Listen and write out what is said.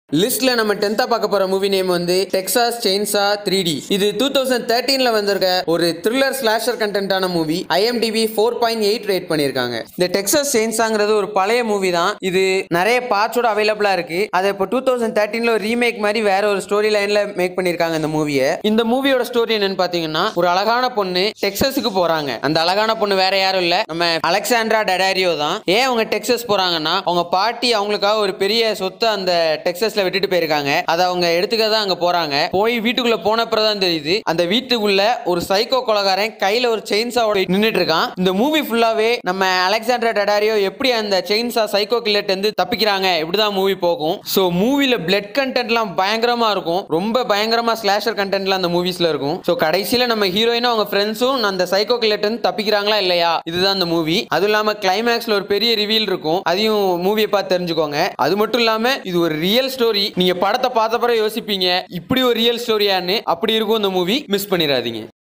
லிஸ்ட்ல நம்ம டென்த்தா பார்க்க போற மூவி நேம் வந்து டெக்சாஸ் செயின்சா த்ரீ டி இது டூ தௌசண்ட் தேர்ட்டீன்ல வந்திருக்க ஒரு த்ரில்லர் ஸ்லாஷர் கண்டென்ட்டான movie IMDb four point eight rate பண்ணியிருக்காங்க இந்த டெக்சாஸ் செயின்சாங்கிறது ஒரு பழைய மூவி தான் இது நிறைய பார்ட்ஸோட அவைலபிளா இருக்கு அதை இப்போ டூ தௌசண்ட் தேர்ட்டீன்ல ஒரு ரீமேக் மாதிரி வேற ஒரு ஸ்டோரி லைன்ல மேக் பண்ணியிருக்காங்க இந்த மூவியை இந்த மூவியோட ஸ்டோரி என்னன்னு பாத்தீங்கன்னா ஒரு அழகான பொண்ணு டெக்ஸஸுக்கு போறாங்க அந்த அழகான பொண்ணு வேற யாரும் இல்ல நம்ம அலெக்சாண்ட்ரா டெடாரியோ தான் ஏன் அவங்க டெக்ஸஸ் போறாங்கன்னா அவங்க பாட்டி அவங்களுக்காக ஒரு பெரிய சொத்தை அந்த டெக்ஸஸ்ல விட்டுட்டு போயிருக்காங்க அதை அவங்க எடுத்துக்க தான் அங்க போறாங்க போய் வீட்டுக்குள்ள போன தான் தெரியுது அந்த வீட்டுக்குள்ள ஒரு சைக்கோ கொலகாரன் கையில ஒரு செயின்சாவோட நின்னுட்டு இருக்கான் இந்த மூவி ஃபுல்லாவே நம்ம அலெக்சாண்டர் டெடாரியோ எப்படி அந்த செயின்சா சைக்கோ கில்லட் இருந்து தப்பிக்கிறாங்க இப்படிதான் மூவி போகும் சோ மூவில பிளட் கண்டென்ட்லாம் பயங்கரமா இருக்கும் ரொம்ப பயங்கரமா ஸ்லாஷர் கண்டென்ட்லாம் அந்த மூவிஸ்ல இருக்கும் சோ கடைசியில நம்ம ஹீரோயினும் அவங்க ஃப்ரெண்ட்ஸும் அந்த சைக்கோ கில்லட் இருந்து தப்பிக்கிறாங்களா இல்லையா இதுதான் அந்த மூவி அதுவும் இல்லாம கிளைமேக்ஸ்ல ஒரு பெரிய ரிவீல் இருக்கும் அதையும் மூவியை பார்த்து தெரிஞ்சுக்கோங்க அது மட்டும் இல்லாம இது ஒரு ரியல் ஸ்டோரி நீங்க படத்தை பார்த்த பிறகு யோசிப்பீங்க இப்படி ஒரு ரியல் ஸ்டோரியான்னு அப்படி இருக்கும் இந்த மூவி மிஸ் பண்ணிடாதீங்க